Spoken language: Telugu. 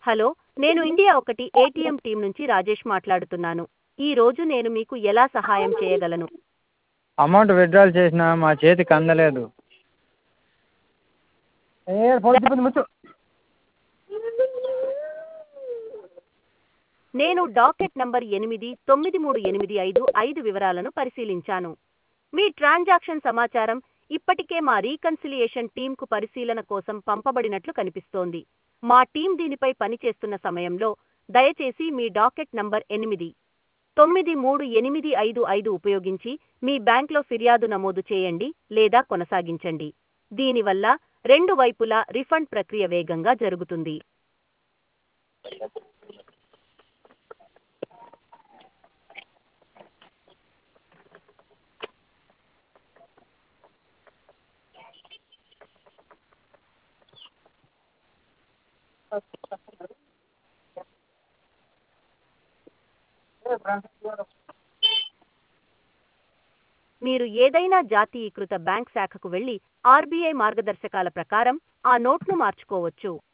హలో నేను ఇండియా ఒకటి ఏటీఎం టీం నుంచి రాజేష్ మాట్లాడుతున్నాను ఈ రోజు నేను మీకు ఎలా సహాయం చేయగలను అమౌంట్ విత్డ్రాల్ చేసినా మా చేతికి అందలేదు ఏ ఫోన్ చెప్పింది ముచ్చు నేను డాకెట్ నంబర్ ఎనిమిది తొమ్మిది మూడు ఎనిమిది ఐదు ఐదు వివరాలను పరిశీలించాను మీ ట్రాన్సాక్షన్ సమాచారం ఇప్పటికే మా రీకన్సిలియేషన్ టీంకు పరిశీలన కోసం పంపబడినట్లు కనిపిస్తోంది మా టీం దీనిపై పనిచేస్తున్న సమయంలో దయచేసి మీ డాకెట్ నంబర్ ఎనిమిది తొమ్మిది మూడు ఎనిమిది ఐదు ఐదు ఉపయోగించి మీ బ్యాంక్లో ఫిర్యాదు నమోదు చేయండి లేదా కొనసాగించండి దీనివల్ల రెండు వైపులా రిఫండ్ ప్రక్రియ వేగంగా జరుగుతుంది మీరు ఏదైనా జాతీయీకృత బ్యాంక్ శాఖకు వెళ్లి ఆర్బీఐ మార్గదర్శకాల ప్రకారం ఆ నోట్ను మార్చుకోవచ్చు